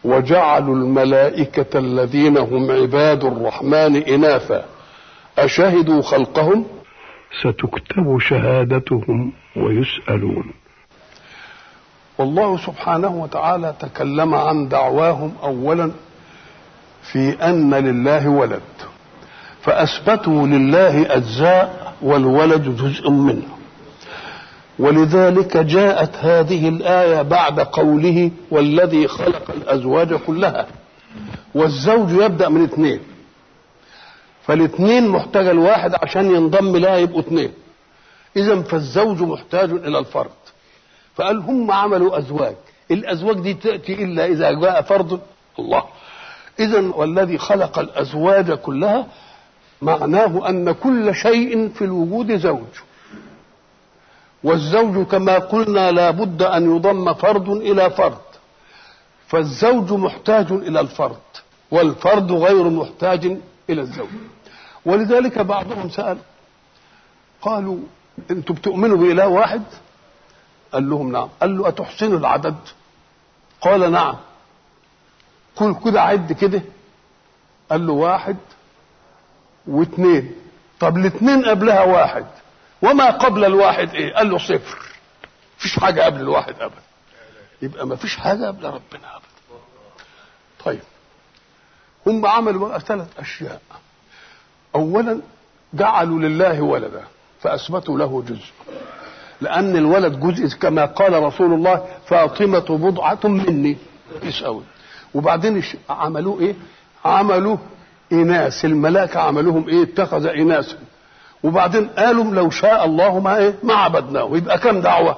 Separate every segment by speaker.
Speaker 1: وجعلوا الملائكة الذين هم عباد الرحمن إناثا أشهدوا خلقهم ستكتب شهادتهم ويسألون والله سبحانه وتعالى تكلم عن دعواهم أولا في أن لله ولد فأثبتوا لله أجزاء والولد جزء منه ولذلك جاءت هذه الآية بعد قوله والذي خلق الأزواج كلها والزوج يبدأ من اثنين فالاثنين محتاج الواحد عشان ينضم لها يبقوا اثنين إذا فالزوج محتاج إلى الفرد فقال هم عملوا أزواج الأزواج دي تأتي إلا إذا جاء فرد الله إذا والذي خلق الأزواج كلها معناه أن كل شيء في الوجود زوج والزوج كما قلنا لا بد أن يضم فرد إلى فرد فالزوج محتاج إلى الفرد والفرد غير محتاج إلى الزوج ولذلك بعضهم سأل قالوا انتم بتؤمنوا بإله واحد قال لهم نعم قال له أتحسنوا العدد قال نعم قل كده عد كده قال له واحد واثنين طب الاثنين قبلها واحد وما قبل الواحد ايه قال له صفر مفيش حاجة قبل الواحد أبدا يبقى ما فيش حاجة قبل ربنا أبدا طيب هم عملوا بقى ثلاث أشياء أولا جعلوا لله ولدا فأثبتوا له جزء لأن الولد جزء كما قال رسول الله فاطمة بضعة مني يسأول وبعدين عملوه إيه عملوا إناث الملائكة عملوهم إيه اتخذ إناثا وبعدين قالوا لو شاء الله ما إيه ما عبدناه يبقى كم دعوة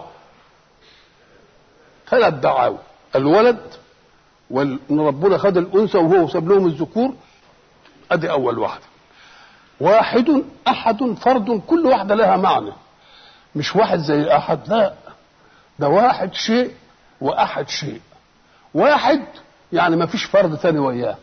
Speaker 1: ثلاث دعاوى الولد وان ربنا خد الانثى وهو ساب لهم الذكور ادي اول واحده واحد احد فرد كل واحده لها معنى مش واحد زي احد لا ده واحد شيء واحد شيء واحد يعني ما فيش فرد ثاني وياه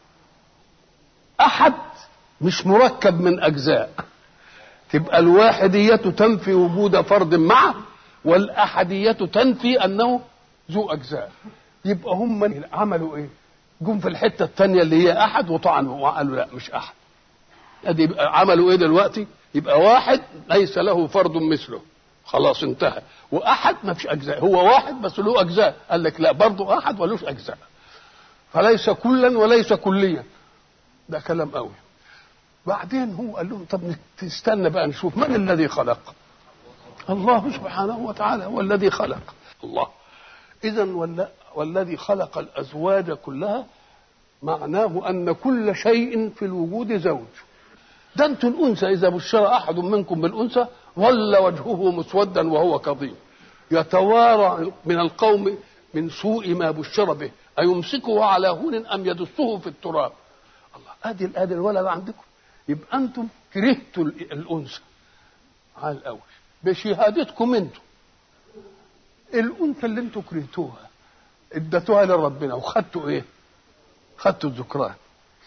Speaker 1: احد مش مركب من اجزاء تبقى الواحدية تنفي وجود فرد معه والأحدية تنفي أنه ذو أجزاء يبقى هم عملوا إيه؟ جم في الحتة الثانية اللي هي أحد وطعنوا وقالوا لا مش أحد أدي يبقى عملوا إيه دلوقتي؟ يبقى واحد ليس له فرد مثله خلاص انتهى وأحد ما فيش أجزاء هو واحد بس له أجزاء قال لك لا برضه أحد ولوش أجزاء فليس كلا وليس كليا ده كلام قوي بعدين هو قال لهم طب تستنى بقى نشوف من الذي خلق الله سبحانه وتعالى هو الذي خلق الله اذا والذي خلق الازواج كلها معناه ان كل شيء في الوجود زوج ده انتم الانثى اذا بشر احد منكم بالانثى ظل وجهه مسودا وهو كظيم يتوارى من القوم من سوء ما بشر به ايمسكه على هون ام يدسه في التراب الله ادي ادي الولد عندكم يبقى انتم كرهتوا الانثى على الاول بشهادتكم انتم الانثى اللي انتم كرهتوها اديتوها لربنا وخدتوا ايه خدتوا الذكران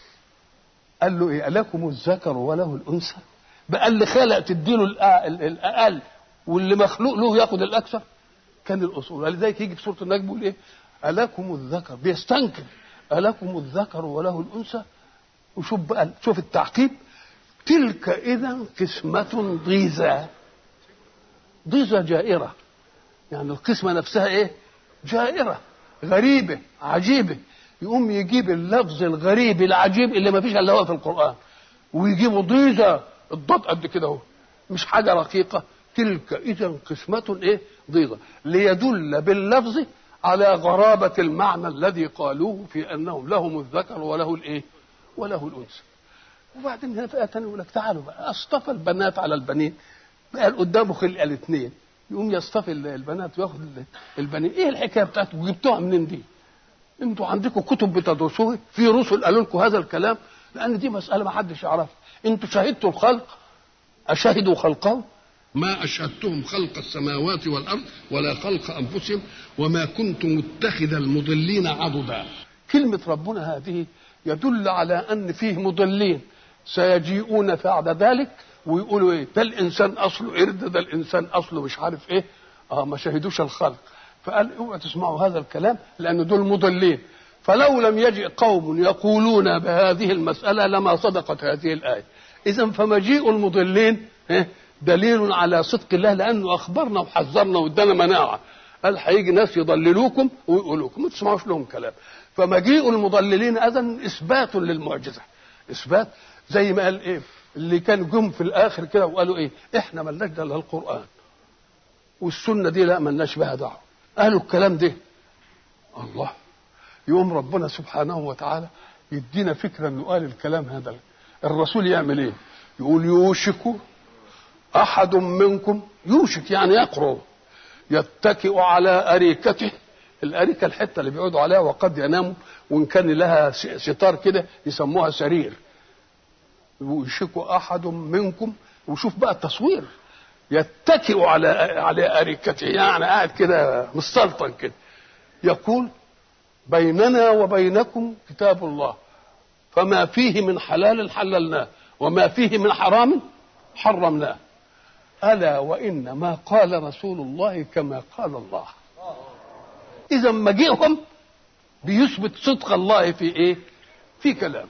Speaker 1: قال له ايه الكم الذكر وله الانثى بقى اللي خلق تديله الاقل واللي مخلوق له ياخد الاكثر كان الاصول ولذلك يجي في سوره النجم يقول ايه الكم الذكر بيستنكر الكم الذكر وله الانثى وشوف بقى شوف التعقيب تلك اذا قسمة ضيزى ضيزى جائرة يعني القسمة نفسها ايه جائرة غريبة عجيبة يقوم يجيب اللفظ الغريب العجيب اللي ما فيش الا هو في القرآن ويجيبوا ضيزة الضاد قد كده اهو مش حاجة رقيقة تلك اذا قسمة ايه ضيزة ليدل باللفظ على غرابة المعنى الذي قالوه في انهم لهم الذكر وله الايه وله الانثى وبعدين هنا فئه ثانيه يقول لك تعالوا بقى اصطفى البنات على البنين بقى قدامه خلق الاثنين يقوم يصطفي البنات وياخد البنين ايه الحكايه بتاعتكم جبتوها منين دي انتوا عندكم كتب بتدرسوها في رسل قالوا لكم هذا الكلام لان دي مساله ما حدش يعرفها انتوا شهدتوا الخلق اشهدوا خلقهم ما أشهدتهم خلق السماوات والأرض ولا خلق أنفسهم وما كنت متخذ المضلين عضدا كلمة ربنا هذه يدل على أن فيه مضلين سيجيئون بعد ذلك ويقولوا ايه ده الانسان اصله قرد ده الانسان اصله مش عارف ايه اه ما شهدوش الخلق فقال اوعوا تسمعوا هذا الكلام لان دول مضلين فلو لم يجئ قوم يقولون بهذه المسألة لما صدقت هذه الآية إذا فمجيء المضلين دليل على صدق الله لأنه أخبرنا وحذرنا وادانا مناعة قال هيجي ناس يضللوكم ويقولوكم ما تسمعوش لهم كلام فمجيء المضللين اذا اثبات للمعجزه اثبات زي ما قال ايه اللي كان جم في الاخر كده وقالوا ايه احنا ملناش الا القران والسنه دي لا ملناش بها دعوه قالوا الكلام ده الله يقوم ربنا سبحانه وتعالى يدينا فكره انه قال الكلام هذا الرسول يعمل ايه يقول يوشك احد منكم يوشك يعني يقرب يتكئ على أريكته الأريكة الحتة اللي بيقعدوا عليها وقد يناموا وإن كان لها ستار كده يسموها سرير ويشك أحد منكم وشوف بقى التصوير يتكئ على على أريكته يعني قاعد كده مستلطن كده يقول بيننا وبينكم كتاب الله فما فيه من حلال حللناه وما فيه من حرام حرمناه ألا وإن ما قال رسول الله كما قال الله إذا مجيئهم بيثبت صدق الله في إيه في كلامه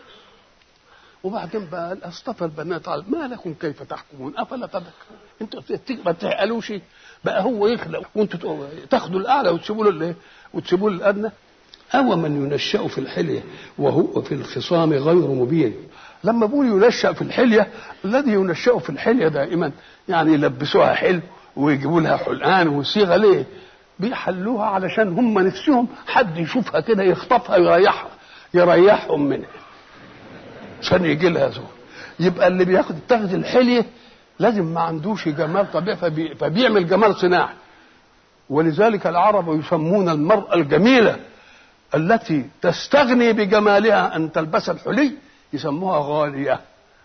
Speaker 1: وبعدين بقى اصطفى البنات على ما لكم كيف تحكمون افلا تذكرون انتوا ما تعقلوش بقى هو يخلق وانتوا تاخدوا الاعلى وتسيبوا له الايه وتسيبوا له الادنى أو من ينشأ في الحلية وهو في الخصام غير مبين لما بقول ينشأ في الحلية الذي ينشأ في الحلية دائما يعني يلبسوها حلو ويجيبوا لها حلقان وصيغة ليه بيحلوها علشان هم نفسهم حد يشوفها كده يخطفها يريحها يريحهم منها عشان يجي لها زول يبقى اللي بياخد تاخد الحلية لازم ما عندوش جمال طبيعي فبي فبيعمل جمال صناعي ولذلك العرب يسمون المرأة الجميلة التي تستغني بجمالها ان تلبس الحلي يسموها غاليه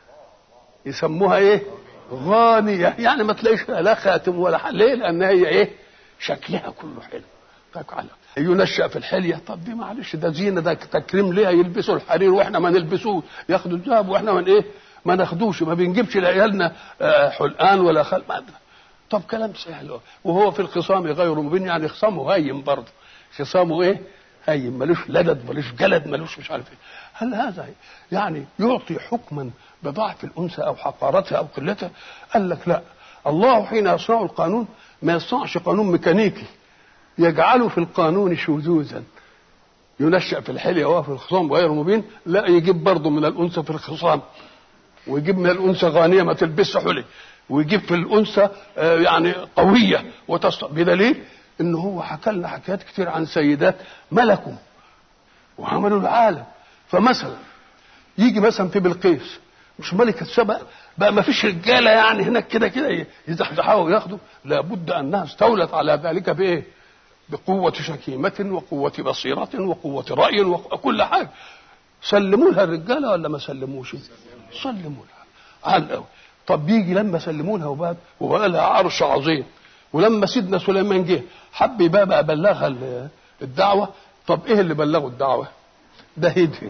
Speaker 1: يسموها ايه غانيه يعني ما تلاقيش لا خاتم ولا حل ليه لان هي ايه شكلها كله حلو طيب ينشأ في الحلية طب دي معلش ده زينة ده تكريم ليها يلبسوا الحرير واحنا ما نلبسوه ياخدوا الذهب واحنا من ايه ما ناخدوش ما بنجيبش لعيالنا حلقان ولا خل ما طب كلام سهل وهو في الخصام غير مبين يعني خصامه هايم برضه خصامه ايه هاي ملوش لدد ملوش جلد ملوش مش عارف ايه هل هذا يعني يعطي حكما بضعف الانثى او حقارتها او قلتها قال لك لا الله حين يصنع القانون ما يصنعش قانون ميكانيكي يجعله في القانون شذوذا ينشأ في الحلية وهو في الخصام غير مبين لا يجيب برضه من الأنثى في الخصام ويجيب من الأنثى غانية ما تلبسش حلي ويجيب في الأنثى يعني قوية وتص... بدليل ان هو حكى لنا حكايات كتير عن سيدات ملكوا وعملوا العالم فمثلا يجي مثلا في بلقيس مش ملكة سبأ بقى ما فيش رجاله يعني هناك كده كده يزحزحوها وياخدوا لابد انها استولت على ذلك بايه؟ بقوة شكيمة وقوة بصيرة وقوة رأي وكل حاجة سلموا لها الرجالة ولا ما سلموش؟ سلموا لها على الأول طب بيجي لما سلموا لها وبقى وبقى لها عرش عظيم ولما سيدنا سليمان جه حب يبقى بقى بلغها الدعوه طب ايه اللي بلغوا الدعوه؟ ده هدهد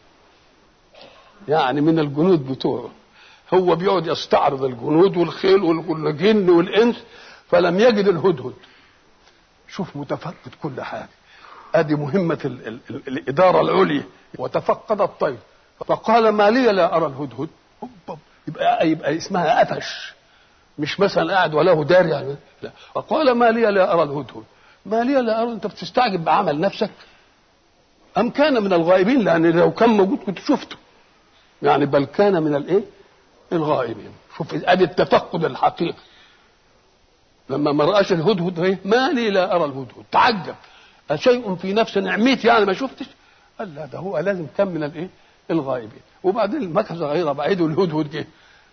Speaker 1: يعني من الجنود بتوعه هو بيقعد يستعرض الجنود والخيل والجن والانس فلم يجد الهدهد شوف متفقد كل حاجه ادي مهمه ال ال ال الاداره العليا وتفقد الطير فقال ما لي لا ارى الهدهد يبقى يبقى اسمها قفش مش مثلا قاعد وله دار يعني لا فقال ما لي لا ارى الهدهد ما لي لا ارى انت بتستعجب بعمل نفسك ام كان من الغائبين لان لو كان موجود كنت شفته يعني بل كان من الايه الغائبين شوف ادي التفقد الحقيقي لما ما رآش الهدهد ايه ما لي لا ارى الهدهد تعجب أشيء في نفس نعمتي يعني ما شفتش قال لا ده هو لازم كان من الايه الغائبين وبعدين مكث غير بعيد والهدهد جه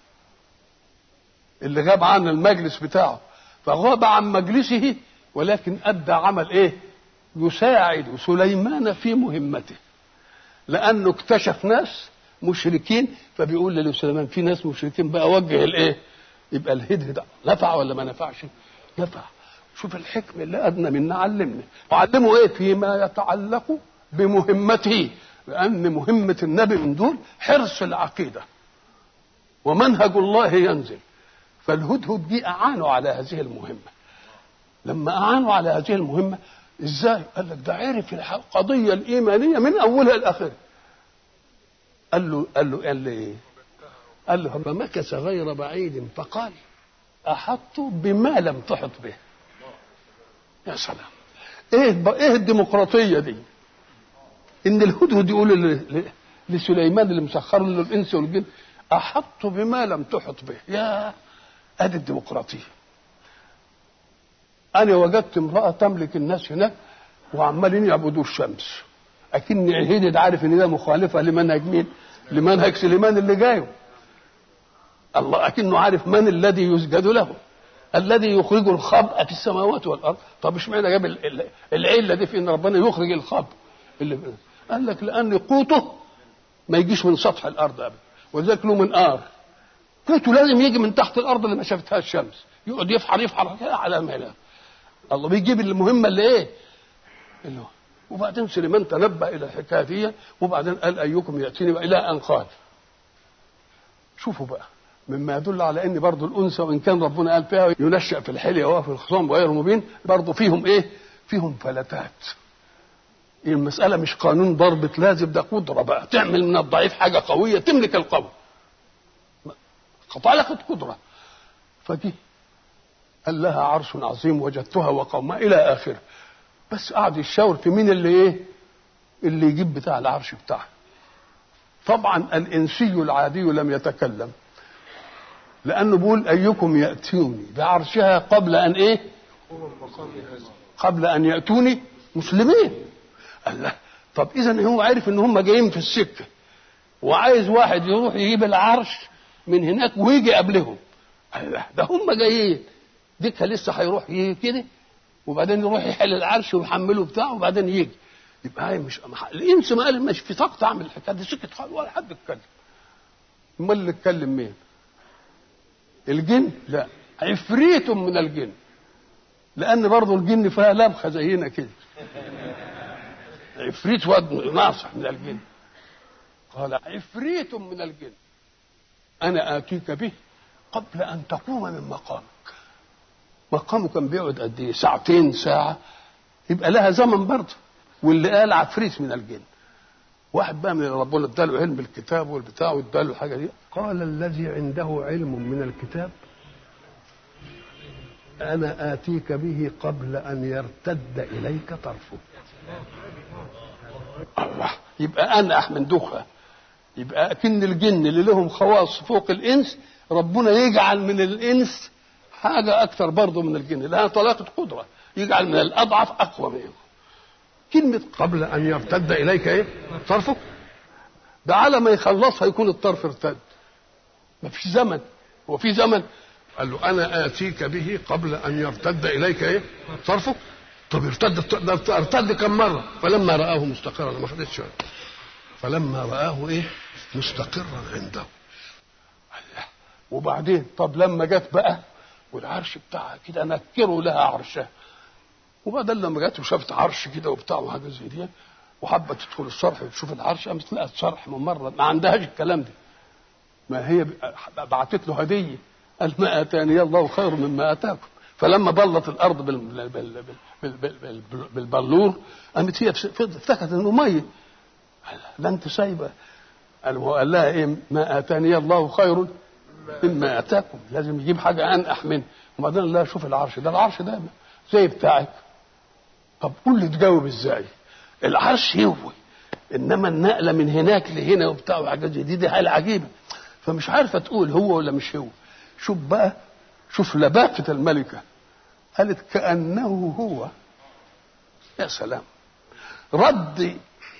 Speaker 1: اللي غاب عن المجلس بتاعه فغاب عن مجلسه ولكن ادى عمل ايه يساعد سليمان في مهمته لانه اكتشف ناس مشركين فبيقول لسليمان في ناس مشركين بقى وجه الايه يبقى الهدهد نفع ولا ما نفعش نفع شوف الحكمه اللي ادنى منا علمنا وعلمه ايه فيما يتعلق بمهمته لان مهمه النبي من دول حرص العقيده ومنهج الله ينزل فالهدهد دي اعانوا على هذه المهمه لما اعانوا على هذه المهمه ازاي قال لك ده عرف القضيه الايمانيه من اولها لاخرها قال له قال له قال له ايه قال له فمكث غير بعيد فقال احط بما لم تحط به يا سلام ايه ايه الديمقراطيه دي ان الهدهد يقول لسليمان اللي مسخر له الانس والجن احط بما لم تحط به يا ادي الديمقراطيه انا وجدت امراه تملك الناس هناك وعمالين يعبدوا الشمس اكن الهدد عارف ان ده مخالفه لمنهج مين لمنهج سليمان اللي جايه الله اكنه عارف من الذي يسجد له الذي يخرج الخبء في السماوات والارض طب اشمعنى جاب العله دي في ان ربنا يخرج الخبء اللي قال لك لان قوته ما يجيش من سطح الارض ابدا ولذلك له منقار قوته لازم يجي من تحت الارض اللي ما شافتها الشمس يقعد يفحر يفحر كده على ما الله بيجيب المهمه اللي ايه اللي هو وبعدين سليمان تنبأ الى الحكايه دي وبعدين قال ايكم ياتيني الى ان قال شوفوا بقى مما يدل على ان برضه الانثى وان كان ربنا قال فيها ينشا في الحليه وهو في الخصام غير مبين برضه فيهم ايه؟ فيهم فلتات المسألة مش قانون ضربة لازم ده قدرة بقى تعمل من الضعيف حاجة قوية تملك القوي خطأ قدرة فدي قال لها عرش عظيم وجدتها وقومها إلى آخره بس قعد يشاور في مين اللي إيه اللي يجيب بتاع العرش بتاعه طبعا الإنسي العادي لم يتكلم لأنه بيقول أيكم يأتوني بعرشها قبل أن إيه قبل أن يأتوني مسلمين قال له طب اذا هو عارف ان هم جايين في السكه وعايز واحد يروح يجيب العرش من هناك ويجي قبلهم قال له ده هم جايين ديكها لسه هيروح يجي كده وبعدين يروح يحل العرش ويحمله بتاعه وبعدين يجي يبقى هاي مش الانس ما قال مش في طاقه اعمل الحكايه دي سكت خالص ولا حد اتكلم امال اللي اتكلم مين؟ الجن؟ لا عفريت من الجن لان برضه الجن فيها لبخه زينا كده عفريت واد ناصح من الجن قال عفريت من الجن انا اتيك به قبل ان تقوم من مقامك مقامه كان بيقعد قد ايه ساعتين ساعه يبقى لها زمن برضه واللي قال عفريت من الجن واحد بقى من ربنا اداله علم الكتاب والبتاع واداله الحاجه دي قال الذي عنده علم من الكتاب انا اتيك به قبل ان يرتد اليك طرفه الله يبقى انا احمد دخها يبقى اكن الجن اللي لهم خواص فوق الانس ربنا يجعل من الانس حاجه اكثر برضه من الجن لها طلاقه قدره يجعل من الاضعف اقوى منهم كلمه قبل ان يرتد اليك ايه طرفك ده على ما يخلصها يكون الطرف ارتد ما فيش زمن هو في زمن قال له انا اتيك به قبل ان يرتد اليك ايه طرفك طب ارتد ارتد كم مره فلما راه مستقرا ما خدتش فلما راه ايه مستقرا عنده الله وبعدين طب لما جت بقى والعرش بتاعها كده نكروا لها عرشها وبعدين لما جت وشافت عرش كده وبتاع وحاجه زي دي وحابه تدخل الصرح وتشوف العرش قامت لقت صرح من مره ما عندهاش الكلام ده ما هي بعتت له هديه قال ما اتاني الله خير مما اتاكم فلما بلط الارض بال بال بال بال بال بال بالبلور قامت هي افتكرت انه ميه ده انت سايبه قال هو قال لها ايه ما اتاني الله خير مما اتاكم لازم يجيب حاجه انقح منه وبعدين قال لها شوف العرش ده العرش ده زي بتاعك طب قول لي تجاوب ازاي العرش هو انما النقله من هناك لهنا وبتاع وحاجات زي دي دي حاله عجيبه فمش عارفه تقول هو ولا مش هو شوف بقى شوف لبافه الملكه قالت كانه هو يا سلام رد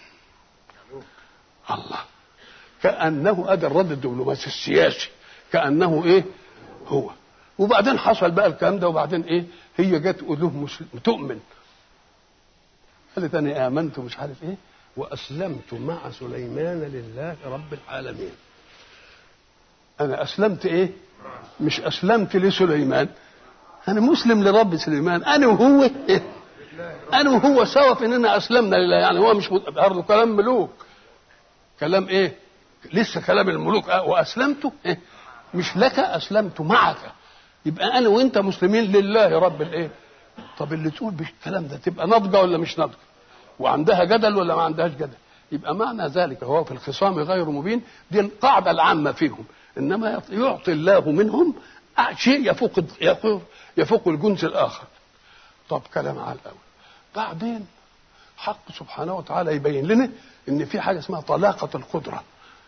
Speaker 1: الله كانه ادى الرد الدبلوماسي السياسي كانه ايه هو وبعدين حصل بقى الكلام ده وبعدين ايه هي جت تقول له مسلم تؤمن قالت انا امنت مش عارف ايه واسلمت مع سليمان لله رب العالمين انا اسلمت ايه مش اسلمت لسليمان انا مسلم لرب سليمان انا وهو إيه؟ انا وهو سوا في اننا اسلمنا لله يعني هو مش برضه كلام ملوك كلام ايه لسه كلام الملوك واسلمت إيه؟ مش لك اسلمت معك يبقى انا وانت مسلمين لله رب الايه طب اللي تقول بالكلام ده تبقى ناضجه ولا مش ناضجه وعندها جدل ولا ما عندهاش جدل يبقى معنى ذلك هو في الخصام غير مبين دي القاعده العامه فيهم انما يعطي الله منهم شيء يفوق يفوق, يفوق الجنس الاخر طب كلام على الاول بعدين حق سبحانه وتعالى يبين لنا ان في حاجه اسمها طلاقه القدره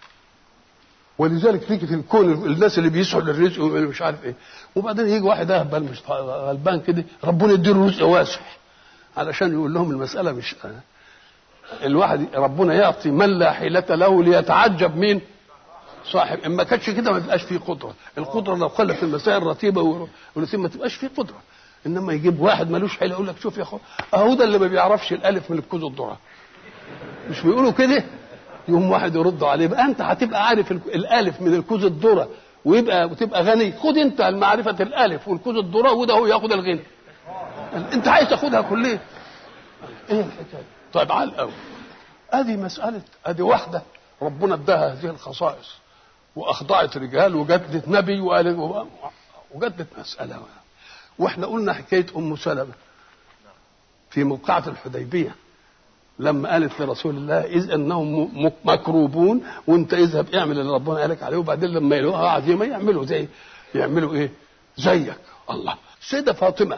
Speaker 1: ولذلك تيجي في الكون الناس اللي بيسعوا للرزق ومش عارف ايه وبعدين يجي واحد اهبل مش غلبان كده ربنا يديله رزق واسع علشان يقول لهم المساله مش الواحد ربنا يعطي من لا حيلة له ليتعجب مين صاحب ان ما كانش كده ما تبقاش فيه قدره القدره لو خلت في المسائل رتيبه ورتيبه ما تبقاش فيه قدره انما يجيب واحد ملوش حيله يقول لك شوف يا اخويا اهو ده اللي ما بيعرفش الالف من الكوز الذره مش بيقولوا كده يقوم واحد يرد عليه بقى انت هتبقى عارف الالف من الكوز الذره ويبقى وتبقى غني خد انت معرفه الالف والكوز الذره وده هو ياخد الغنى انت عايز تاخدها كليه ايه الحكايه طيب على الاول ادي مساله ادي واحده ربنا اداها هذه الخصائص واخضعت رجال وجدت نبي وقال وجدت مساله واحنا قلنا حكايه ام سلمه في موقعة الحديبية لما قالت لرسول الله إذ أنهم مكروبون وأنت اذهب اعمل اللي ربنا قالك عليه وبعدين لما يلاقوها عزيمة يعملوا زي يعملوا إيه؟ زيك الله السيدة فاطمة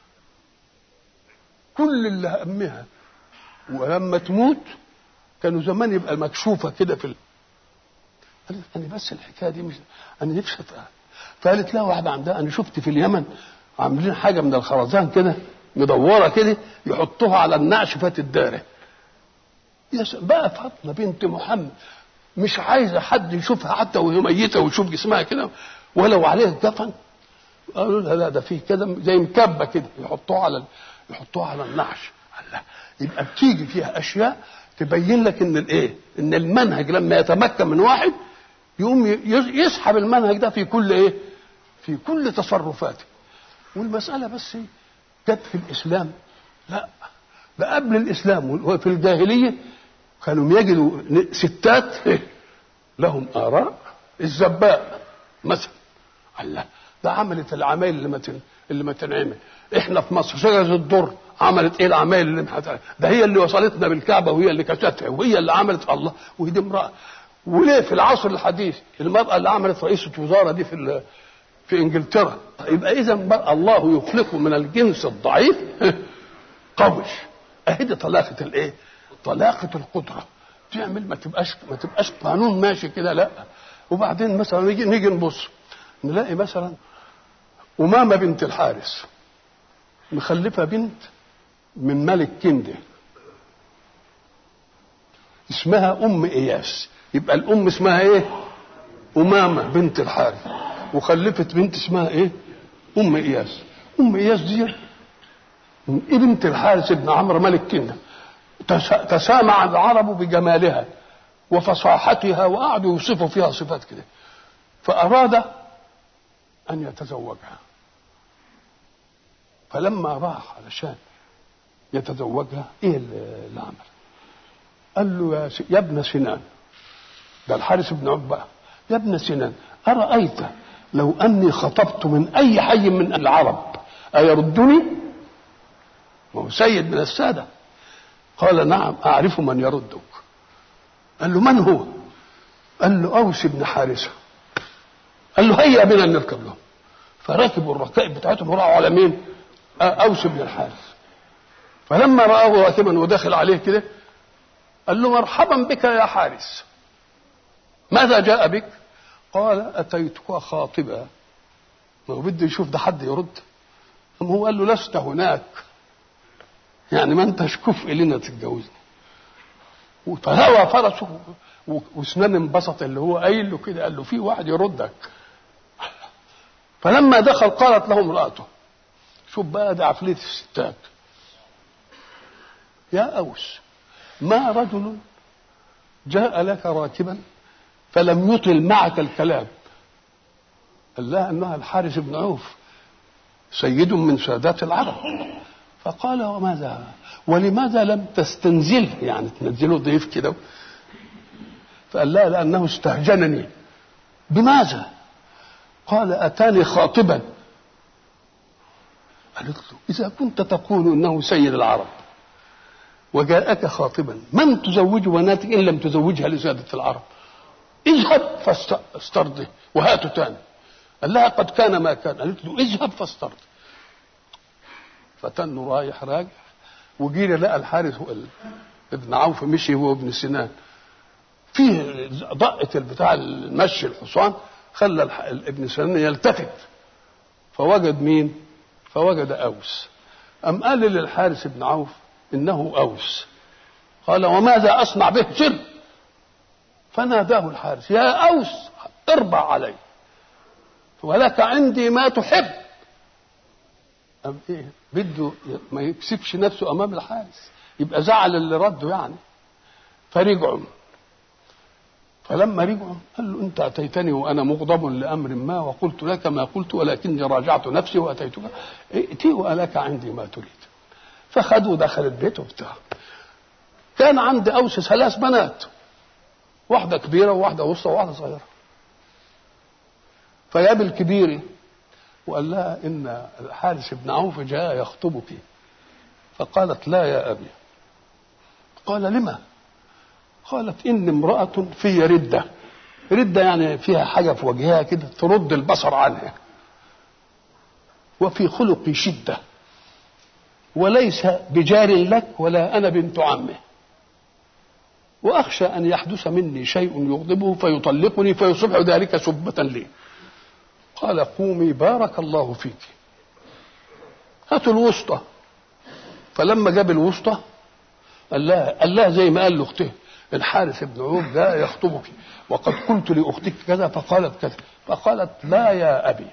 Speaker 1: كل اللي همها ولما تموت كانوا زمان يبقى مكشوفة كده في ال... قالت أنا بس الحكاية دي مش أنا نفسي فقالت لها واحدة عندها أنا شفت في اليمن عاملين حاجة من الخرزان كده مدورة كده يحطوها على النعش فات الدارة بقى فاطمة بنت محمد مش عايزة حد يشوفها حتى وهي ميتة ويشوف جسمها كده ولو عليه كفن قالوا لها لا ده فيه كده زي مكبة كده يحطوها على يحطوها على النعش الله يبقى بتيجي فيها أشياء تبين لك ان الايه ان المنهج لما يتمكن من واحد يقوم يسحب المنهج ده في كل ايه في كل تصرفاته والمسألة بس جت في الإسلام لا ده قبل الإسلام وفي الجاهلية كانوا يجدوا ستات لهم آراء الزباء مثلا الله ده عملت العمايل اللي ما اللي ما تنعمل احنا في مصر شجره الدر عملت ايه العمايل اللي محتاجة. ده هي اللي وصلتنا بالكعبه وهي اللي كشتها وهي اللي عملت الله وهي دي امراه وليه في العصر الحديث المراه اللي عملت رئيسه وزاره دي في في انجلترا يبقى اذا الله يخلقه من الجنس الضعيف قوي اهي دي طلاقه الايه؟ طلاقه القدره تعمل ما تبقاش ما تبقاش قانون ماشي كده لا وبعدين مثلا نيجي نيجي نبص نلاقي مثلا أمامة بنت الحارس مخلفة بنت من ملك كندة اسمها أم إياس يبقى الأم اسمها إيه؟ أمامة بنت الحارث وخلفت بنت اسمها إيه؟ أم إياس أم إياس دي بنت الحارث بن عمرو ملك كندة تسامع العرب بجمالها وفصاحتها وقعدوا يوصفوا فيها صفات كده فأراد أن يتزوجها فلما راح علشان يتزوجها ايه اللي عمل؟ قال له يا, يا ابن سنان ده الحارث بن عقبه يا ابن سنان أرأيت لو أني خطبت من أي حي من العرب أيردني؟ ما هو سيد من السادة قال نعم أعرف من يردك قال له من هو؟ قال له أوس بن حارثة قال له هيا بنا نركب له فركبوا الركائب بتاعتهم وراحوا على مين؟ أوس بن الحارث فلما رآه راكبا ودخل عليه كده قال له مرحبا بك يا حارس ماذا جاء بك؟ قال أتيتك خاطبا ما هو بده يشوف ده حد يرد أما هو قال له لست هناك يعني ما انتش كفء لنا تتجوزني فهوى فرسه وسنان انبسط اللي هو قايل له كده قال له في واحد يردك فلما دخل قالت له امرأته شوف بقى ده عفلية الستات يا أوس ما رجل جاء لك راكبا فلم يطل معك الكلام قال لها انها الحارث بن عوف سيد من سادات العرب فقال وماذا ولماذا لم تستنزله يعني تنزله ضيف كده فقال لها لانه استهجنني بماذا قال اتاني خاطبا قالت له إذا كنت تقول إنه سيد العرب وجاءك خاطبا من تزوج بناتك إن لم تزوجها لسادة العرب اذهب فاسترضه وهاته تاني قال لها قد كان ما كان قالت له اذهب فاسترضه فتن رايح راجع وجينا لقى الحارث ابن عوف مشي هو ابن سنان فيه ضقة البتاع المشي الحصان خلى ابن سنان يلتفت فوجد مين؟ فوجد أوس أم قال للحارث بن عوف إنه أوس قال وماذا أصنع به سر فناداه الحارث يا أوس اربع علي ولك عندي ما تحب أم إيه بده ما يكسبش نفسه أمام الحارس يبقى زعل اللي رده يعني فرجعوا فلما رجعوا قال له انت اتيتني وانا مغضب لامر ما وقلت لك ما قلت ولكني راجعت نفسي واتيتك ائتي ولك عندي ما تريد فخدوا دخل البيت وبتاع كان عند اوس ثلاث بنات واحده كبيره وواحده وسطى وواحده صغيره فجاب الكبيره وقال لها ان الحارث بن عوف جاء يخطبك فقالت لا يا ابي قال لما قالت إن امرأة في ردة ردة يعني فيها حاجة في وجهها كده ترد البصر عنها وفي خلقي شدة وليس بجار لك ولا أنا بنت عمه وأخشى أن يحدث مني شيء يغضبه فيطلقني فيصبح ذلك سبة لي قال قومي بارك الله فيك هاتوا الوسطى فلما جاب الوسطى قال لها قال لها زي ما قال لاخته الحارث بن عوف جاء يخطبك وقد قلت لاختك كذا فقالت كذا فقالت لا يا ابي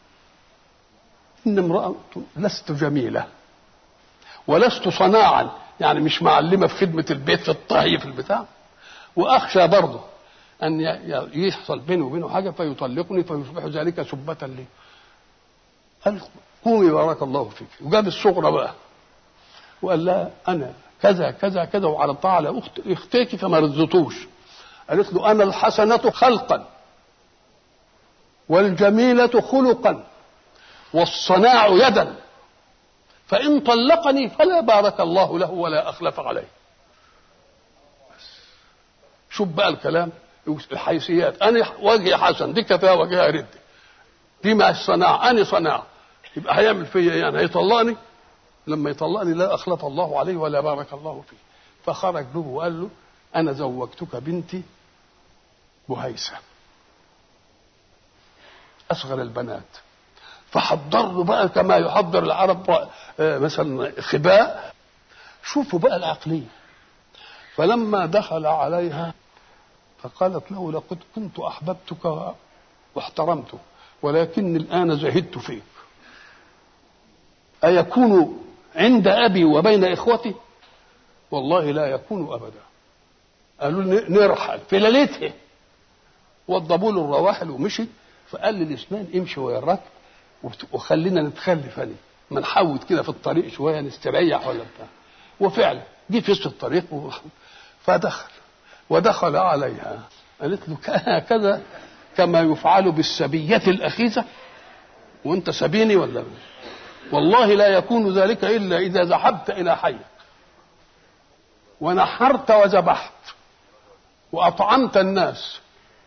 Speaker 1: ان امراه لست جميله ولست صناعا يعني مش معلمه في خدمه البيت في الطهي في البتاع واخشى برضه ان يحصل بيني وبينه حاجه فيطلقني فيصبح ذلك سبة لي قال قومي بارك الله فيك وجاب الصغرى بقى وقال لها انا كذا كذا كذا وعرضتها على اخت اختك فما رضيتوش قالت له انا الحسنه خلقا والجميله خلقا والصناع يدا فان طلقني فلا بارك الله له ولا اخلف عليه شوف بقى الكلام الحيثيات انا وجهي حسن دي كفايه وجهها رد دي ما الصناعه انا صناعه يبقى هيعمل فيا يعني هيطلقني لما يطلقني لا أخلف الله عليه ولا بارك الله فيه فخرج له وقال له أنا زوجتك بنتي بهيسة أصغر البنات فحضر له بقى كما يحضر العرب مثلا خباء شوفوا بقى العقلية فلما دخل عليها فقالت له لقد كنت أحببتك واحترمتك ولكن الآن زهدت فيك أيكون عند أبي وبين إخوتي والله لا يكون أبدا قالوا نرحل في ليلتها وضبوا له الرواحل ومشي فقال للاثنين امشي ويا الركب وخلينا نتخلف هني ما نحوت كده في الطريق شويه نستريح ولا بتاع وفعلا جه في وسط الطريق و... فدخل ودخل عليها قالت له هكذا كما يفعل بالسبية الأخيسة وأنت سبيني ولا والله لا يكون ذلك إلا إذا ذهبت إلى حي ونحرت وذبحت وأطعمت الناس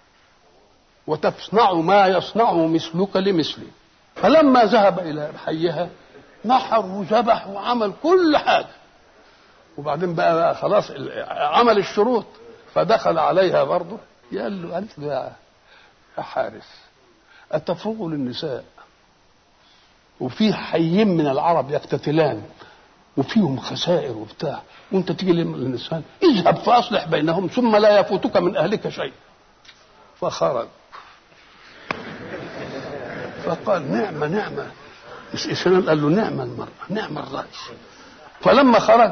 Speaker 1: وتصنع ما يصنع مثلك لمثلي فلما ذهب إلى حيها نحر وذبح وعمل كل حاجة وبعدين بقى, بقى خلاص عمل الشروط فدخل عليها برضه قال له قالت له يا حارس أتفوق للنساء وفي حيين من العرب يقتتلان وفيهم خسائر وبتاع وانت تيجي للنسوان اذهب فاصلح بينهم ثم لا يفوتك من اهلك شيء فخرج فقال نعمه نعمه الاسلام قال له نعمه المراه نعمه الراس فلما خرج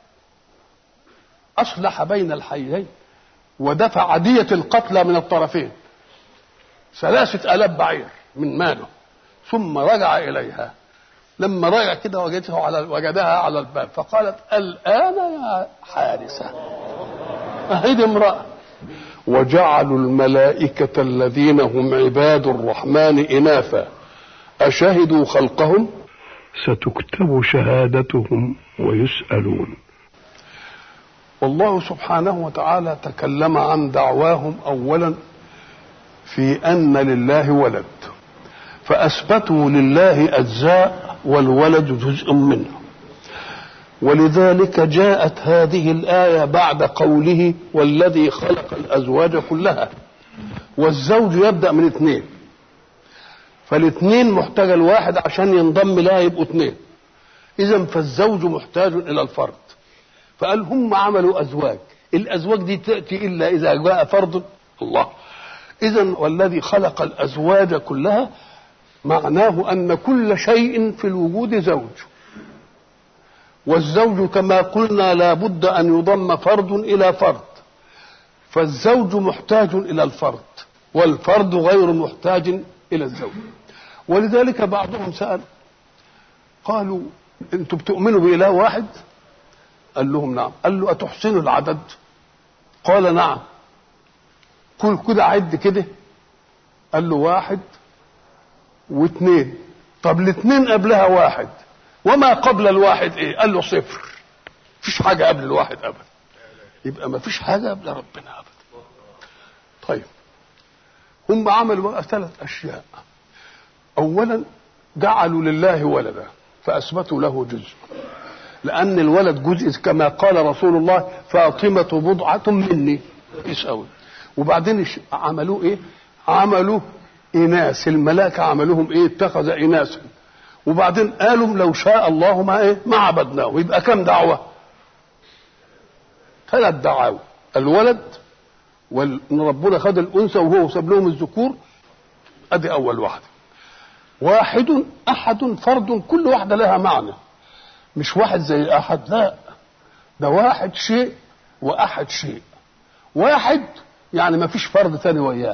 Speaker 1: اصلح بين الحيين ودفع عديه القتلى من الطرفين ثلاثه الاف بعير من ماله ثم رجع اليها لما رجع كده وجدته على وجدها على الباب فقالت الان يا حارسه اهدي امراه وجعلوا الملائكة الذين هم عباد الرحمن إناثا أشهدوا خلقهم
Speaker 2: ستكتب شهادتهم ويسألون
Speaker 1: والله سبحانه وتعالى تكلم عن دعواهم اولا في ان لله ولد فاثبتوا لله اجزاء والولد جزء منه ولذلك جاءت هذه الايه بعد قوله والذي خلق الازواج كلها والزوج يبدا من اثنين فالاثنين محتاج الواحد عشان ينضم لها يبقوا اثنين اذا فالزوج محتاج الى الفرد فقال هم عملوا ازواج الازواج دي تاتي الا اذا جاء فرد الله اذا والذي خلق الازواج كلها معناه ان كل شيء في الوجود زوج والزوج كما قلنا لا بد ان يضم فرد الى فرد فالزوج محتاج الى الفرد والفرد غير محتاج الى الزوج ولذلك بعضهم سال قالوا انتم بتؤمنوا باله واحد قال لهم نعم قال له أتحسنوا العدد قال نعم قل كده عد كده قال له واحد واثنين طب الاثنين قبلها واحد وما قبل الواحد ايه قال له صفر مفيش حاجة قبل الواحد أبدا يبقى ما فيش حاجة قبل ربنا أبدا طيب هم عملوا بقى ثلاث أشياء أولا جعلوا لله ولدا فأثبتوا له جزء لأن الولد جزء كما قال رسول الله فاطمة بضعة مني يسأوي وبعدين عملوه إيه؟ عملوا إناث الملائكة عملوهم إيه؟ اتخذ إناثا وبعدين قالوا لو شاء الله ما إيه؟ ما عبدناه يبقى كم دعوة؟ ثلاث دعاوى الولد وان ربنا خد الانثى وهو ساب لهم الذكور ادي اول واحده واحد احد فرد كل واحده لها معنى مش واحد زي احد لا ده واحد شيء واحد شيء واحد يعني ما فيش فرد ثاني وياه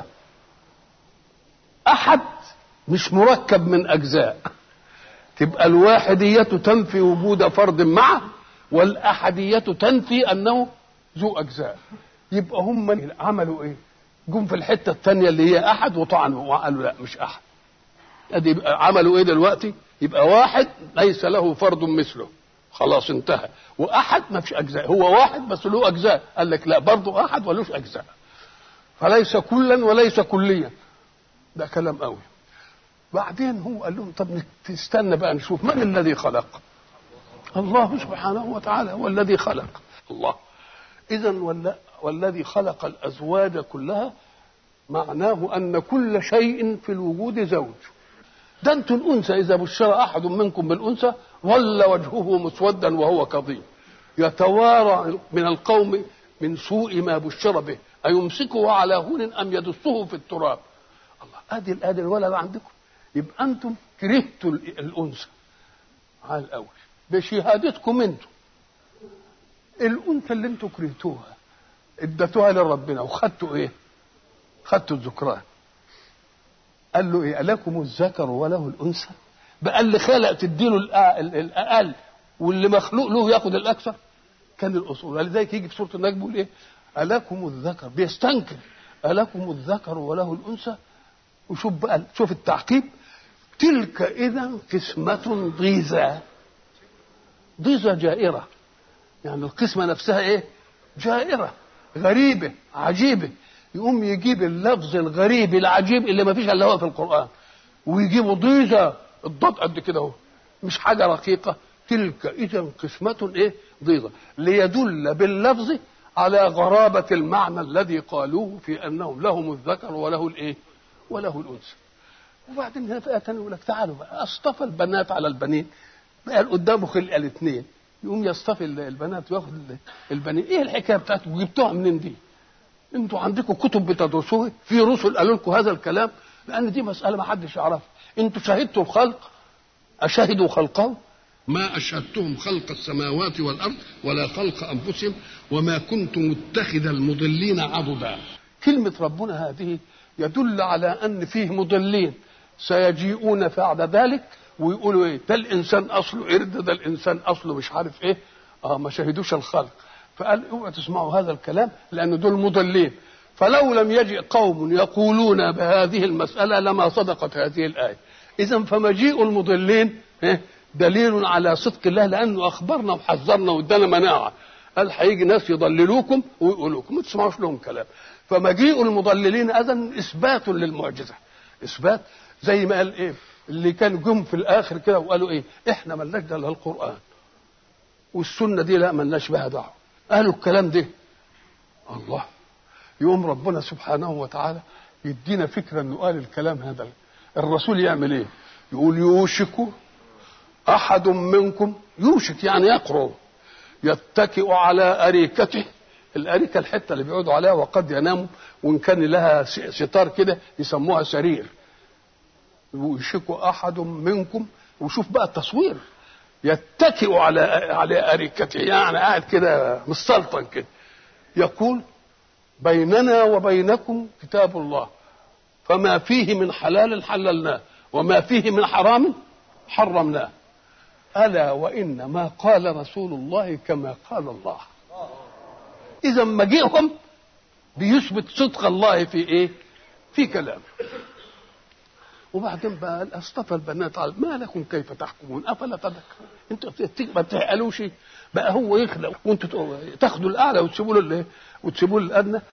Speaker 1: احد مش مركب من اجزاء تبقى الواحدية تنفي وجود فرد معه والأحدية تنفي أنه ذو أجزاء يبقى هم عملوا إيه؟ جم في الحتة الثانية اللي هي أحد وطعنوا وقالوا لا مش أحد أدي يبقى عملوا إيه دلوقتي؟ يبقى واحد ليس له فرد مثله خلاص انتهى واحد ما فيش اجزاء هو واحد بس له اجزاء قال لك لا برضه احد ولوش اجزاء فليس كلا وليس كليا ده كلام قوي بعدين هو قال لهم طب تستنى بقى نشوف من الذي خلق الله سبحانه وتعالى هو الذي خلق الله اذا والذي خلق الازواج كلها معناه ان كل شيء في الوجود زوج ده انتم الانثى اذا بشر احد منكم بالانثى ظل وجهه مسودا وهو كظيم يتوارى من القوم من سوء ما بشر به أيمسكه على هون أم يدسه في التراب الله ادي ادي الولد عندكم يبقى انتم كرهتوا الانثى على الاول بشهادتكم انتم الانثى اللي انتم كرهتوها اديتوها لربنا وخدتوا ايه؟ خدتوا الذكران قال له ايه؟ الكم الذكر وله الانثى؟ بقى اللي خلق تديله الاقل واللي مخلوق له ياخد الاكثر كان الاصول ولذلك يجي في سوره النجم يقول ايه؟ الكم الذكر بيستنكر الكم الذكر وله الانثى وشوف بقى شوف التعقيب تلك اذا قسمة ضيزى ضيزى جائرة يعني القسمة نفسها ايه جائرة غريبة عجيبة يقوم يجيب اللفظ الغريب العجيب اللي ما فيش الا هو في القرآن ويجيبوا ضيزة الضاد قد كده اهو مش حاجة رقيقة تلك اذا قسمة ايه ضيزة ليدل باللفظ على غرابة المعنى الذي قالوه في انهم لهم الذكر وله الايه وله الانثى وبعدين هنا فئه ثانيه يقول لك تعالوا بقى اصطفى البنات على البنين بقى قدامه خلق الاثنين يقوم يصطفي البنات وياخد البنين ايه الحكايه بتاعتكم جبتوها منين دي؟ انتوا عندكم كتب بتدرسوها في رسل قالوا لكم هذا الكلام لان دي مساله ما حدش يعرفها انتوا شهدتوا الخلق اشهدوا خلقه ما أشهدتهم خلق السماوات والأرض ولا خلق أنفسهم وما كنت متخذ المضلين عضدا كلمة ربنا هذه يدل على أن فيه مضلين سيجيئون بعد ذلك ويقولوا ايه ده الانسان اصله قرد ده الانسان اصله مش عارف ايه اه ما شهدوش الخلق فقال اوعوا تسمعوا هذا الكلام لان دول مضلين فلو لم يجئ قوم يقولون بهذه المسألة لما صدقت هذه الآية إذا فمجيء المضلين إيه؟ دليل على صدق الله لانه اخبرنا وحذرنا وادانا مناعه قال هيجي ناس يضللوكم ويقولوكم ما تسمعوش لهم كلام فمجيء المضللين اذا اثبات للمعجزه اثبات زي ما قال ايه اللي كان جم في الاخر كده وقالوا ايه احنا ملناش ده الا القران والسنه دي لا ملناش بها دعوه قالوا الكلام ده الله يقوم ربنا سبحانه وتعالى يدينا فكره انه قال الكلام هذا الرسول يعمل ايه يقول يوشك احد منكم يوشك يعني يقرب يتكئ على اريكته الاريكه الحته اللي بيقعدوا عليها وقد يناموا وان كان لها ستار كده يسموها سرير يوشك احد منكم وشوف بقى التصوير يتكئ على على اريكته يعني قاعد كده مستلطن كده يقول بيننا وبينكم كتاب الله فما فيه من حلال حللناه وما فيه من حرام حرمناه الا وان ما قال رسول الله كما قال الله اذا مجيئهم بيثبت صدق الله في ايه في كلامه وبعدين بقى قال اصطفى البنات على ما لكم كيف تحكمون افلا تذكرون انتوا ما بتعقلوش بقى هو يخلق وانتوا تاخدوا الاعلى وتسيبوا له وتسيبوا له الادنى